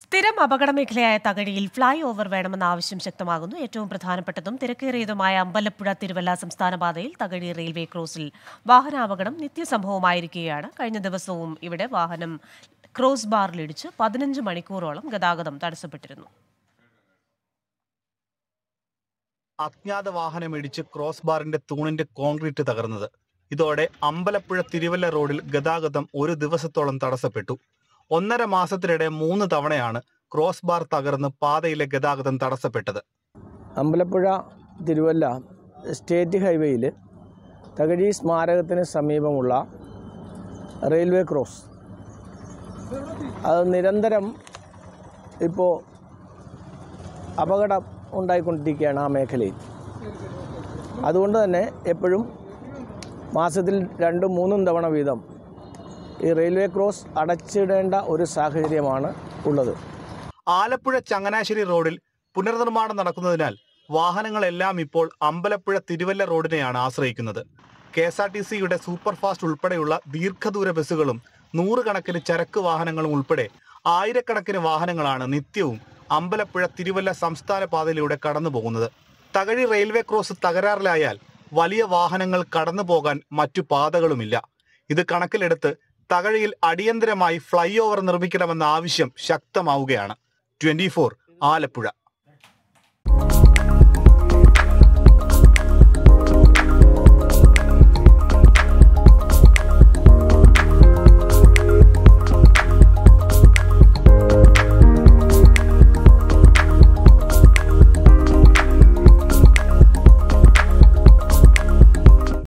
സ്ഥിരം അപകട മേഖലയായ തകഴിയിൽ ഫ്ളൈ ഓവർ വേണമെന്ന ആവശ്യം ശക്തമാകുന്നു ഏറ്റവും പ്രധാനപ്പെട്ടതും തിരക്കേറിയതുമായ അമ്പലപ്പുഴ തിരുവല്ല സംസ്ഥാന പാതയിൽ തകഴി റെയിൽവേ ക്രോസിൽ വാഹനാപകടം നിത്യസംഭവമായിരിക്കുകയാണ് കഴിഞ്ഞ ദിവസവും ഇവിടെ വാഹനം ക്രോസ് ബാറിലിടിച്ച് പതിനഞ്ച് മണിക്കൂറോളം ഗതാഗതം തടസ്സപ്പെട്ടിരുന്നു അജ്ഞാത വാഹനം ഇടിച്ച് ക്രോസ് ബാറിന്റെ തൂണിന്റെ കോൺക്രീറ്റ് തകർന്നത് ഇതോടെ അമ്പലപ്പുഴ തിരുവല്ല റോഡിൽ ഗതാഗതം ഒരു ദിവസത്തോളം തടസ്സപ്പെട്ടു ഒന്നര മാസത്തിനിടെ മൂന്ന് തവണയാണ് ക്രോസ് ബാർ തകർന്ന് പാതയിലെ ഗതാഗതം തടസ്സപ്പെട്ടത് അമ്പലപ്പുഴ തിരുവല്ല സ്റ്റേറ്റ് ഹൈവേയിൽ തകഴി സ്മാരകത്തിന് സമീപമുള്ള റെയിൽവേ ക്രോസ് അത് നിരന്തരം ഇപ്പോൾ അപകടം ഉണ്ടായിക്കൊണ്ടിരിക്കുകയാണ് ആ മേഖലയിൽ അതുകൊണ്ട് തന്നെ എപ്പോഴും മാസത്തിൽ രണ്ടും മൂന്നും തവണ വീതം ഈ റെയിൽവേ ക്രോസ് അടച്ചിടേണ്ട ഒരു സാഹചര്യമാണ് ഉള്ളത് ആലപ്പുഴ ചങ്ങനാശ്ശേരി റോഡിൽ പുനർനിർമ്മാണം നടക്കുന്നതിനാൽ വാഹനങ്ങളെല്ലാം ഇപ്പോൾ അമ്പലപ്പുഴ തിരുവല്ല റോഡിനെയാണ് ആശ്രയിക്കുന്നത് കെ എസ് ആർ ടി സിയുടെ സൂപ്പർ ഫാസ്റ്റ് ഉൾപ്പെടെയുള്ള ദീർഘദൂര ബസ്സുകളും നൂറുകണക്കിന് ചരക്ക് വാഹനങ്ങളും ഉൾപ്പെടെ ആയിരക്കണക്കിന് വാഹനങ്ങളാണ് നിത്യവും അമ്പലപ്പുഴ തിരുവല്ല സംസ്ഥാന പാതയിലൂടെ കടന്നു പോകുന്നത് തകഴി റെയിൽവേ ക്രോസ് തകരാറിലായാൽ വലിയ വാഹനങ്ങൾ കടന്നു പോകാൻ മറ്റു പാതകളുമില്ല ഇത് കണക്കിലെടുത്ത് തകഴിയിൽ അടിയന്തരമായി ഫ്ലൈ ഓവർ നിർമ്മിക്കണമെന്ന ആവശ്യം ശക്തമാവുകയാണ് ട്വന്റി ആലപ്പുഴ